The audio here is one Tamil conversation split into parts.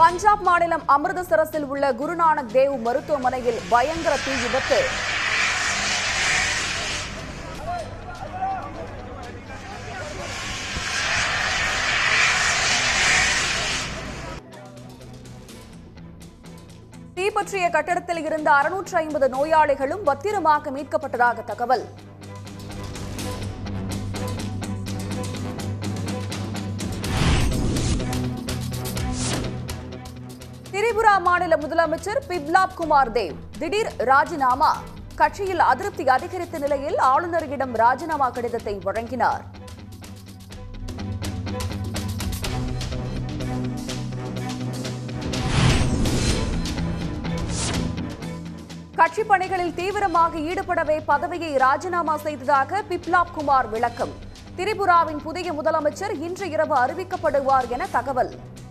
பஞ்சாப் மாநிலம் அமிர்தசரஸில் உள்ள குருநானக் தேவ் மருத்துவமனையில் பயங்கர தீ விபத்து தீப்பற்றிய கட்டடத்தில் இருந்த அறுநூற்று ஐம்பது நோயாளிகளும் பத்திரமாக மீட்கப்பட்டதாக தகவல் திரிபுரா மாநில முதலமைச்சர் பிப்லாப் குமார் தேவ் திடீர் ராஜினாமா கட்சியில் அதிருப்தி அதிகரித்த நிலையில் ஆளுநரிடம் ராஜினாமா கடிதத்தை வழங்கினார் கட்சி பணிகளில் தீவிரமாக ஈடுபடவே பதவியை ராஜினாமா செய்ததாக பிப்லாப் குமார் விளக்கம் திரிபுராவின் புதிய முதலமைச்சர் இன்று இரவு அறிவிக்கப்படுவார் என தகவல்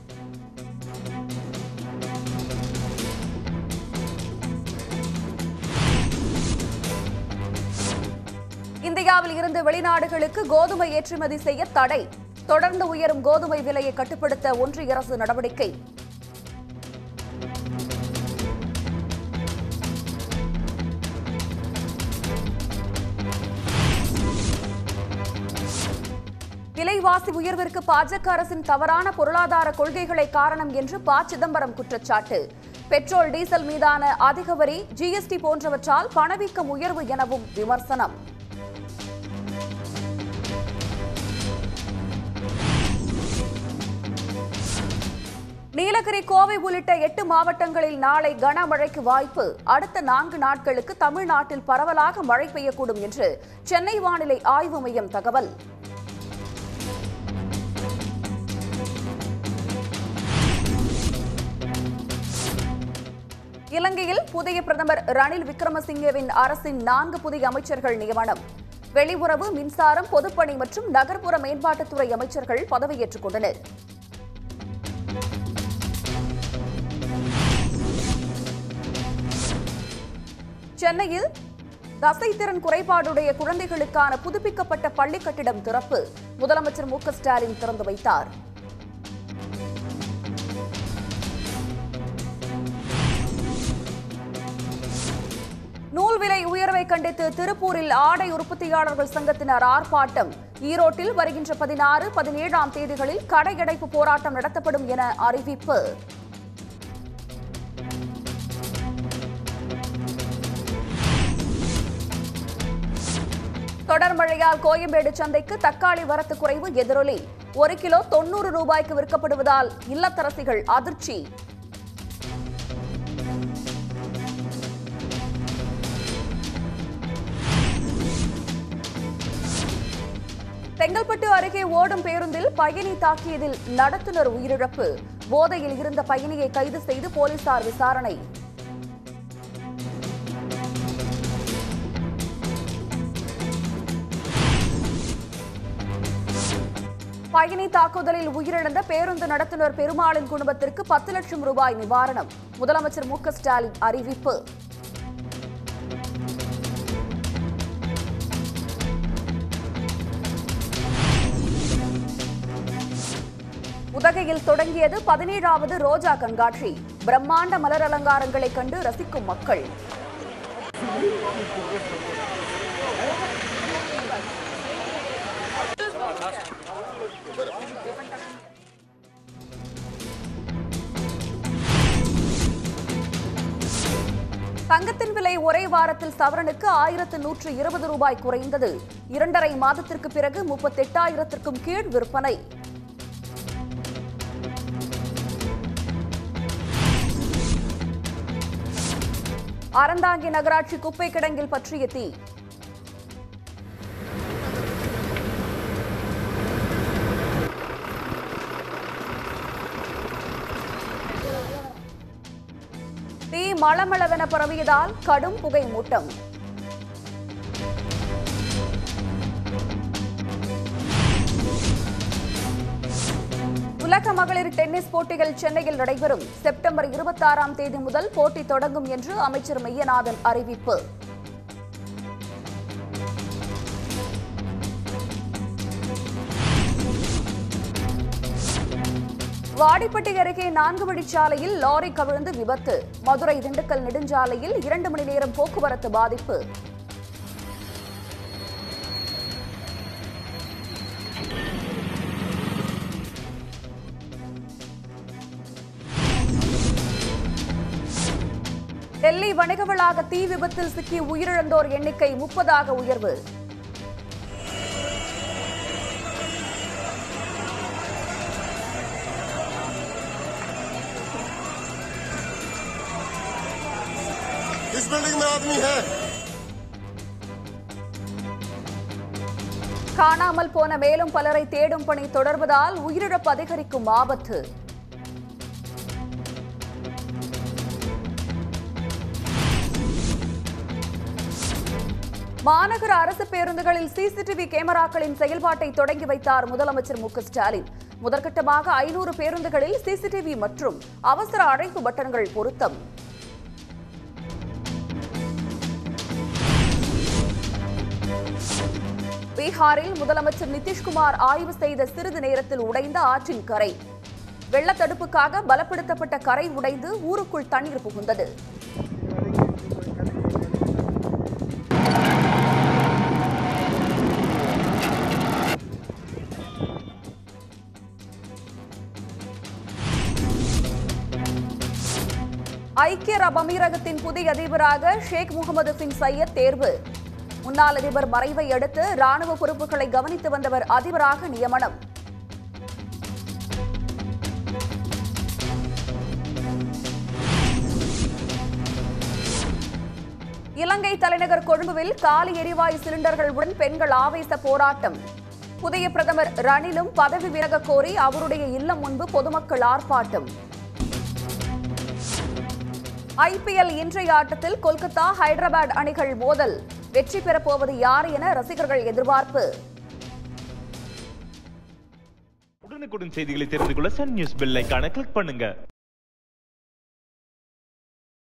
இந்தியாவில் இருந்து வெளிநாடுகளுக்கு கோதுமை ஏற்றுமதி செய்ய தடை தொடர்ந்து உயரும் கோதுமை விலையை கட்டுப்படுத்த ஒன்றிய அரசு நடவடிக்கை விலைவாசி உயர்விற்கு பாஜக அரசின் தவறான பொருளாதார கொள்கைகளை காரணம் என்று ப சிதம்பரம் குற்றச்சாட்டு பெட்ரோல் டீசல் மீதான அதிக வரி ஜிஎஸ்டி போன்றவற்றால் பணவீக்கம் உயர்வு எனவும் விமர்சனம் நீலகிரி கோவை உள்ளிட்ட எட்டு மாவட்டங்களில் நாளை கனமழைக்கு வாய்ப்பு அடுத்த நான்கு நாட்களுக்கு தமிழ்நாட்டில் பரவலாக மழை பெய்யக்கூடும் என்று சென்னை வானிலை ஆய்வு மையம் தகவல் இலங்கையில் புதிய பிரதமர் ரணில் விக்ரமசிங்கேவின் அரசின் நான்கு புதிய அமைச்சர்கள் நியமனம் வெளியுறவு மின்சாரம் பொதுப்பணி மற்றும் நகர்ப்புற மேம்பாட்டுத்துறை அமைச்சர்கள் பதவியேற்றுக் கொண்டனர் சென்னையில் தசைத்திறன் குறைபாடுடைய குழந்தைகளுக்கான புதுப்பிக்கப்பட்ட பள்ளி கட்டிடம் திறப்பு முதலமைச்சர் மு க ஸ்டாலின் திறந்து வைத்தார் நூல் விலை உயர்வை கண்டித்து திருப்பூரில் ஆடை உற்பத்தியாளர்கள் சங்கத்தினர் ஆர்ப்பாட்டம் ஈரோட்டில் வருகின்ற பதினாறு பதினேழாம் தேதிகளில் கடையடைப்பு போராட்டம் நடத்தப்படும் என அறிவிப்பு தொடர் மழையால் கோயம்பேடு சந்தைக்கு தக்காளி வரத்து குறைவு எதிரொலி ஒரு கிலோ தொண்ணூறு ரூபாய்க்கு விற்கப்படுவதால் இல்லத்தரசிகள் அதிர்ச்சி செங்கல்பட்டு அருகே ஓடும் பேருந்தில் பயணி தாக்கியதில் நடத்துனர் உயிரிழப்பு போதையில் இருந்த பயணியை கைது செய்து போலீசார் விசாரணை பயணி தாக்குதலில் உயிரிழந்த பேருந்து நடத்துனர் பெருமாளின் குடும்பத்திற்கு பத்து லட்சம் ரூபாய் நிவாரணம் முதலமைச்சர் மு க ஸ்டாலின் அறிவிப்பு உதகையில் தொடங்கியது பதினேழாவது ரோஜா கண்காட்சி பிரம்மாண்ட மலர் அலங்காரங்களை கண்டு ரசிக்கும் மக்கள் தங்கத்தின் விலை ஒரே வாரத்தில் சவரனுக்கு ஆயிரத்து நூற்று இருபது ரூபாய் குறைந்தது இரண்டரை மாதத்திற்கு பிறகு முப்பத்தெட்டாயிரத்திற்கும் கீழ் விற்பனை அறந்தாங்கி நகராட்சி குப்பை கிடங்கில் பற்றிய தீ தீ மளமளவென பரவியதால் கடும் புகை மூட்டம் உலக மகளிர் டென்னிஸ் போட்டிகள் சென்னையில் நடைபெறும் செப்டம்பர் இருபத்தாறாம் தேதி முதல் போட்டி தொடங்கும் என்று அமைச்சர் மெய்யநாதன் அறிவிப்பு வாடிப்பட்டி அருகே நான்கு வழிச்சாலையில் லாரி கவிழ்ந்து விபத்து மதுரை திண்டுக்கல் நெடுஞ்சாலையில் இரண்டு மணி நேரம் போக்குவரத்து பாதிப்பு டெல்லி வணிக வளாக தீ விபத்தில் சிக்கி உயிரிழந்தோர் எண்ணிக்கை முப்பதாக உயர்வு इस बिल्डिंग में आदमी है காணாமல் போன மேலும் பலரை தேடும் பணி தொடர்வதால் உயிரிழப்பு அதிகரிக்கும் ஆபத்து மாநகர அரசு பேருந்துகளில் சிசிடிவி கேமராக்களின் செயல்பாட்டை தொடங்கி வைத்தார் முதலமைச்சர் மு க ஸ்டாலின் முதற்கட்டமாக ஐநூறு பேருந்துகளில் சிசிடிவி மற்றும் அவசர அழைப்பு பட்டன்கள் பொருத்தம் பீகாரில் முதலமைச்சர் நிதிஷ்குமார் ஆய்வு செய்த சிறிது நேரத்தில் உடைந்த ஆற்றின் கரை வெள்ளத்தடுப்புக்காக பலப்படுத்தப்பட்ட கரை உடைந்து ஊருக்குள் தண்ணீர் புகுந்தது ஐக்கிய அரபு அமீரகத்தின் புதிய அதிபராக ஷேக் முகமது பின் சையத் தேர்வு முன்னாள் அதிபர் மறைவை அடுத்து ராணுவ பொறுப்புகளை கவனித்து வந்தவர் அதிபராக நியமனம் இலங்கை தலைநகர் கொழும்புவில் காலி எரிவாயு சிலிண்டர்களுடன் பெண்கள் ஆவேச போராட்டம் புதிய பிரதமர் ரணிலும் பதவி விலக கோரி அவருடைய இல்லம் முன்பு பொதுமக்கள் ஆர்ப்பாட்டம் ஐபிஎல் இன்றைய ஆட்டத்தில் கொல்கத்தா ஹைதராபாத் அணிகள் மோதல் வெற்றி பெறப் போவது யார் என ரசிகர்கள் எதிர்பார்ப்பு உடனுக்குடன் செய்திகளை தெரிந்து கொள்ள சன் நியூஸ் பெல் ஐகானை கிளிக் பண்ணுங்க